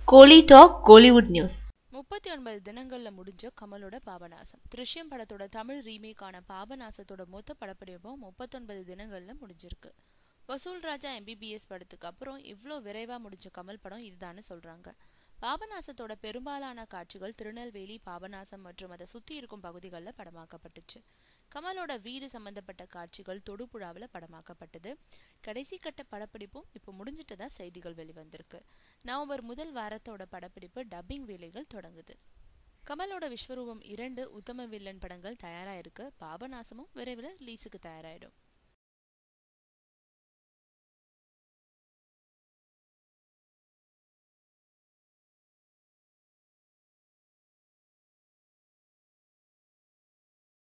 கோலி talk Kollywood news முப்பத்தி ஒன்பது தினங்கள்ல முடிஞ்ச கமலோட பாபநாசம் திருஷ்யம் படத்தோட தமிழ் ரீமேக்கான பாபநாசத்தோட மொத்த படப்பிடிப்பும் முப்பத்தொன்பது தினங்கள்ல முடிஞ்சிருக்கு வசூல் ராஜா எம்பிபிஎஸ் படத்துக்கு அப்புறம் இவ்வளோ விரைவா முடிஞ்ச கமல் படம் இதுதான்னு சொல்றாங்க பாபநாசத்தோட பெரும்பாலான காட்சிகள் திருநெல்வேலி பாபநாசம் மற்றும் அதை சுத்தி இருக்கும் பகுதிகளில் படமாக்கப்பட்டுச்சு கமலோட வீடு சம்பந்தப்பட்ட காட்சிகள் தொடுபுழாவில் படமாக்கப்பட்டது கடைசி கட்ட படப்பிடிப்பும் இப்போ முடிஞ்சிட்டதா செய்திகள் வெளிவந்திருக்கு நவம்பர் முதல் வாரத்தோட படப்பிடிப்பு டப்பிங் வேலைகள் தொடங்குது கமலோட விஸ்வரூபம் இரண்டு உத்தம வில்லன் படங்கள் தயாரா இருக்கு பாபநாசமும் விரைவில் ரிலீஸுக்கு தயாராயிடும்